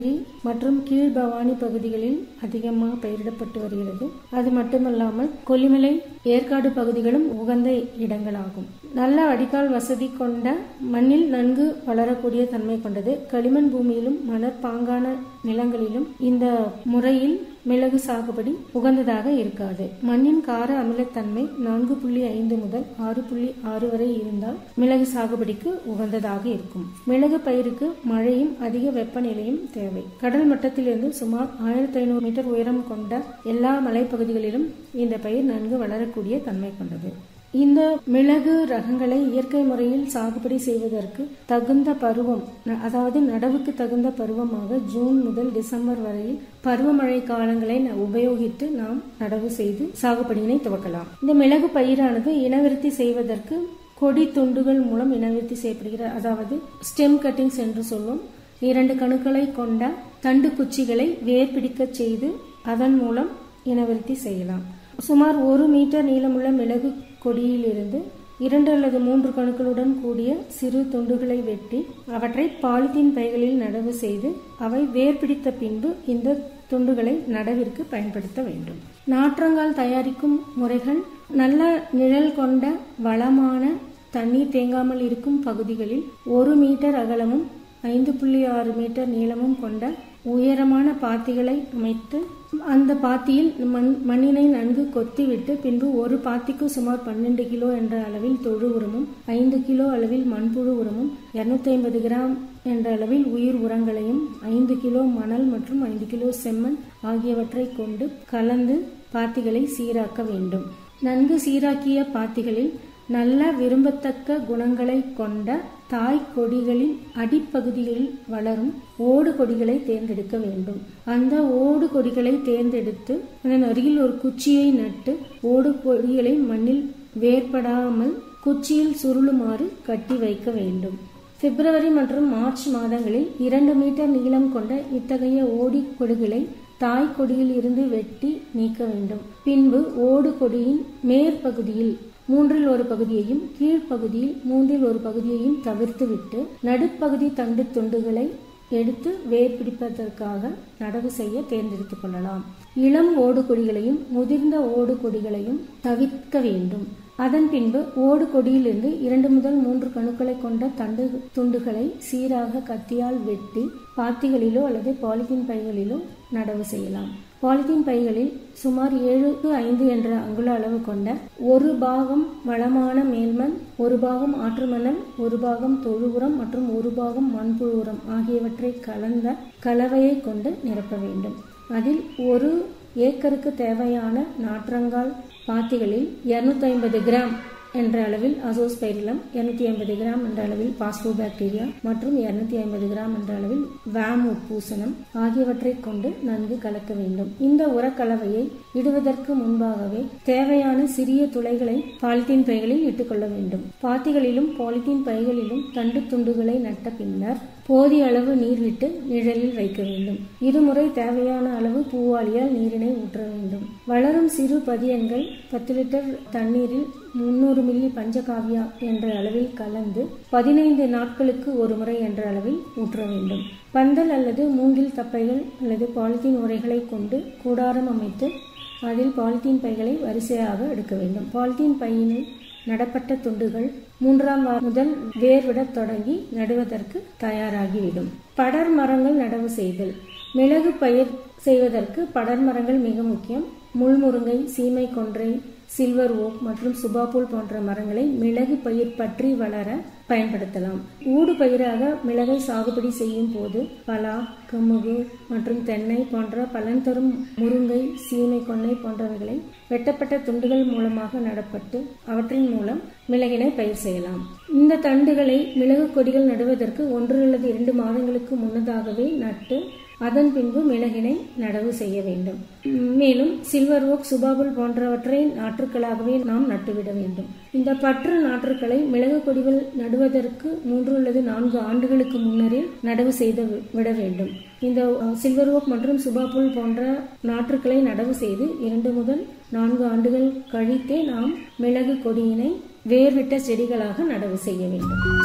மற்றும் கீழ்பவானி பகுதிகளில் அதிகமாக பயிரிடப்பட்டு வருகிறது அது மட்டுமல்லாமல் கொல்லிமலை ஏற்காடு பகுதிகளும் உகந்த இடங்களாகும் நல்ல வடிகால் வசதி கொண்ட மண்ணில் நன்கு வளரக்கூடிய தன்மை கொண்டது களிமண் பூமியிலும் மணற்பாங்கான நிலங்களிலும் இந்த முறையில் மிளகு சாகுபடி உகந்ததாக இருக்காது மண்ணின் கார அமிலத்தன்மை நான்கு புள்ளி ஐந்து முதல் ஆறு புள்ளி ஆறு வரை இருந்தால் மிளகு சாகுபடிக்கு உகந்ததாக இருக்கும் மிளகு பயிருக்கு மழையும் அதிக வெப்பநிலையும் தேவை கடல் மட்டத்திலிருந்து சுமார் ஆயிரத்தி ஐநூறு மீட்டர் உயரம் கொண்ட எல்லா மலைப்பகுதிகளிலும் இந்த பயிர் நன்கு வளரக்கூடிய தன்மை கொண்டது இந்த மிளகு ரகங்களை இயற்கை முறையில் சாகுபடி செய்வதற்கு தகுந்த பருவம் அதாவது நடவுக்கு தகுந்த பருவமாக ஜூன் முதல் டிசம்பர் வரையில் பருவமழை காலங்களை உபயோகித்து நாம் நடவு செய்து சாகுபடியினை துவக்கலாம் இந்த மிளகு பயிரானது இனவிருத்தி செய்வதற்கு கொடி துண்டுகள் மூலம் இனவிருத்தி செய்யப்படுகிறது அதாவது ஸ்டெம் கட்டிங்ஸ் என்று சொல்லும் இரண்டு கணுக்களை கொண்ட தண்டு குச்சிகளை வேர் பிடிக்கச் செய்து அதன் மூலம் இனவிருத்தி செய்யலாம் சுமார் ஒரு மீட்டர் நீளமுள்ள மிளகு கொடியிலிருந்து இரண்டு அல்லது மூன்று கணுக்களுடன் கூடிய சிறு துண்டுகளை வெட்டி அவற்றை பாலித்தீன் பைகளில் நடவு செய்து அவை வேர் பிடித்த பின்பு இந்த துண்டுகளை நடவிற்கு பயன்படுத்த வேண்டும் நாற்றங்கால் தயாரிக்கும் முறைகள் நல்ல நிழல் கொண்ட வளமான தண்ணீர் தேங்காமல் இருக்கும் பகுதிகளில் ஒரு மீட்டர் அகலமும் ஐந்து புள்ளி ஆறு மீட்டர் நீளமும் கொண்ட உயரமான பாத்திகளை அமைத்து அந்த பாத்தியில் மண் மண்ணினை நன்கு கொத்திவிட்டு பின்பு ஒரு பாத்திக்கு சுமார் பன்னெண்டு கிலோ என்ற அளவில் தொழு உரமும் ஐந்து கிலோ அளவில் மண்புழு உரமும் இருநூத்தி ஐம்பது கிராம் என்ற அளவில் உயிர் உரங்களையும் ஐந்து கிலோ மணல் மற்றும் ஐந்து கிலோ செம்மண் ஆகியவற்றை கொண்டு கலந்து பாத்திகளை சீராக்க வேண்டும் நன்கு சீராக்கிய பாத்திகளில் நல்ல விரும்பத்தக்க குணங்களை கொண்ட தாய் கொடிகளின் அடிப்பகுதிகளில் வளரும் ஓடு கொடிகளை தேர்ந்தெடுக்க வேண்டும் அந்த ஓடு கொடிகளை தேர்ந்தெடுத்து அதன் அருகில் ஒரு குச்சியை நட்டு ஓடு கொடிகளை மண்ணில் வேர்படாமல் குச்சியில் சுருளுமாறு கட்டி வைக்க வேண்டும் பிப்ரவரி மற்றும் மார்ச் மாதங்களில் இரண்டு மீட்டர் நீளம் கொண்ட இத்தகைய ஓடி கொடிகளை தாய் கொடியில் இருந்து வெட்டி நீக்க வேண்டும் பின்பு ஓடு கொடியின் மேற்பகுதியில் மூன்றில் ஒரு பகுதியையும் கீழ்ப்பகுதியில் மூன்றில் ஒரு பகுதியையும் தவிர்த்துவிட்டு நடுப்பகுதி தண்டு துண்டுகளை எடுத்து வேர் பிடிப்பதற்காக நடவு செய்ய தேர்ந்தெடுத்துக் கொள்ளலாம் இளம் ஓடு கொடிகளையும் முதிர்ந்த ஓடு கொடிகளையும் தவிர்க்க வேண்டும் அதன் பின்பு ஓடு கொடியிலிருந்து இரண்டு முதல் மூன்று கணுக்களை கொண்ட தண்டு துண்டுகளை சீராக கத்தியால் வெட்டி பாத்திகளிலோ அல்லது பாலித்தீன் பைகளிலோ நடவு செய்யலாம் பாலித்தீன் பைகளில் சுமார் ஏழுக்கு ஐந்து என்ற அங்குல அளவு கொண்ட ஒரு பாகம் வளமான மேல்மண் ஒரு பாகம் ஆற்று மணல் ஒரு பாகம் தொழு உரம் மற்றும் ஒரு பாகம் மண்புழு உரம் ஆகியவற்றை கலந்த கலவையை கொண்டு நிரப்ப வேண்டும் அதில் ஒரு ஏக்கருக்கு தேவையான நாற்றங்கால் பாத்திகளில் இருநூத்தி ஐம்பது கிராம் என்ற அளவில் அசோஸ்பைரிலம் இருநூத்தி ஐம்பது கிராம் என்ற அளவில் பாஸ்போ பாக்டீரியா மற்றும் இருநூத்தி ஐம்பது கிராம் என்ற அளவில் வேம் உட்பூசணம் ஆகியவற்றை கொண்டு நன்கு கலக்க வேண்டும் இந்த உரக்கலவையை இடுவதற்கு முன்பாகவே தேவையான சிறிய துளைகளை பாலித்தீன் பைகளில் இட்டுக்கொள்ள வேண்டும் பாத்திகளிலும் பாலித்தீன் பைகளிலும் தண்டு துண்டுகளை நட்ட பின்னர் போதிய அளவு நீர் விட்டு நிழலில் வைக்க வேண்டும் இருமுறை தேவையான அளவு பூவாளியால் நீரினை ஊற்ற வேண்டும் வளரும் சிறு பதியங்கள் பத்து லிட்டர் தண்ணீரில் முன்னூறு மில்லி பஞ்சகாவியா என்ற அளவில் கலந்து பதினைந்து நாட்களுக்கு ஒரு முறை என்ற அளவில் ஊற்ற வேண்டும் பந்தல் அல்லது மூங்கில் தப்பைகள் அல்லது பாலித்தீன் உரைகளை கொண்டு கூடாரம் அமைத்து அதில் பாலித்தீன் பைகளை வரிசையாக எடுக்க வேண்டும் பாலித்தீன் பையினில் நடப்பட்ட துண்டுகள் மூன்றாம் வாரம் முதல் வேர்விடத் தொடங்கி நடுவதற்கு தயாராகிவிடும் படர் மரங்கள் நடவு செய்தல் மிளகு பயிர் செய்வதற்கு படர் மரங்கள் மிக முக்கியம் முள்முருங்கை சீமை கொன்றை சில்வர் ஓக் மற்றும் சுபாபுல் போன்ற மரங்களை மிளகு பயிர் பற்றி வளர பயன்படுத்தலாம் ஊடு பயிராக மிளகை சாகுபடி செய்யும் போது பலா கமுகு மற்றும் தென்னை போன்ற பலன் தரும் முருங்கை சீமை கொன்னை போன்றவைகளை வெட்டப்பட்ட துண்டுகள் மூலமாக நடப்பட்டு அவற்றின் மூலம் மிளகினை பயிர் செய்யலாம் இந்த தண்டுகளை மிளகு கொடிகள் நடுவதற்கு ஒன்று அல்லது இரண்டு மாதங்களுக்கு முன்னதாகவே நட்டு அதன் பின்பு மிளகினை நடவு செய்ய வேண்டும் மேலும் சில்வர் ஓக் சுபாபுல் போன்றவற்றை நாற்றுக்களாகவே நாம் நட்டுவிட வேண்டும் இந்த பற்று நாற்றுக்களை மிளகு கொடிகள் நடுவதற்கு மூன்று அல்லது நான்கு ஆண்டுகளுக்கு முன்னரே நடவு செய்து விட வேண்டும் இந்த சில்வர் ஓக் மற்றும் சுபாபுல் போன்ற நாற்றுக்களை நடவு செய்து இரண்டு முதல் நான்கு ஆண்டுகள் கழித்தே நாம் மிளகு கொடியினை வேர்விட்ட செடிகளாக நடவு செய்ய வேண்டும்